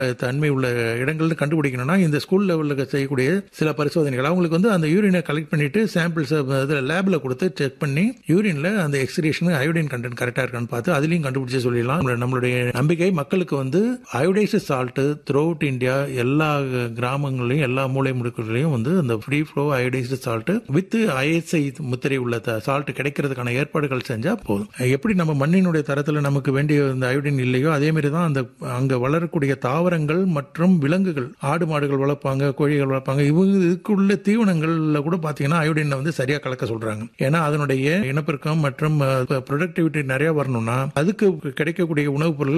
தன்மை உள்ள இடங்கள்னு கண்டுபிடிக்கணும்னா இந்த ஸ்கூல் லெவலில் செய்யக்கூடிய சில பரிசோதனைகள் அவங்களுக்கு வந்து அந்த யூரினை கலெக்ட் பண்ணிட்டு சாம்பிள்ஸ் இதில் லேபில் கொடுத்து செக் பண்ணி யூரின்ல அந்த எக்ஸ்கிரேஷன் அயோடின் கண்டென்ட் கரெக்டாக இருக்கான்னு பார்த்து அதுலேயும் கண்டுபிடிச்சு சொல்லிடலாம் நம்மளுடைய நம்பிக்கை மக்களுக்கு வந்து iodised salt throughout India எல்லா கிராமங்களையும் எல்லா மூலை முடுக்குகளையும் வந்து அந்த free flow iodised salt with ISI முத்திரை உள்ள சால்ட் கிடைக்கிறதுக்கான ஏற்பாடுகள் செஞ்சா போதும் எப்படி நம்ம மண்ணினுடைய தரத்தில் நமக்கு வேண்டிய இந்த அயோடின் இல்லையோ அதே மாதிரி தான் அந்த அங்க வளரக்கூடிய தாவரங்கள் மற்றும் விலங்குகள் ஆடு மாடுகள் வளர்ப்பாங்க கோழிகள் வளர்ப்பாங்க இவங்க இதுக்குள்ள தீவனங்கள்ல கூட பாத்தீங்கன்னா அயோடின் வந்து சரியா கலக்க சொல்றாங்க ஏன்னா அதனுடைய இனப்பெருக்கம் மற்றும் ப்ரொடக்டிவிட்டி நிறைய வரணும்னா அதுக்கு கிடைக்கக்கூடிய உணவுப் பொருட்கள்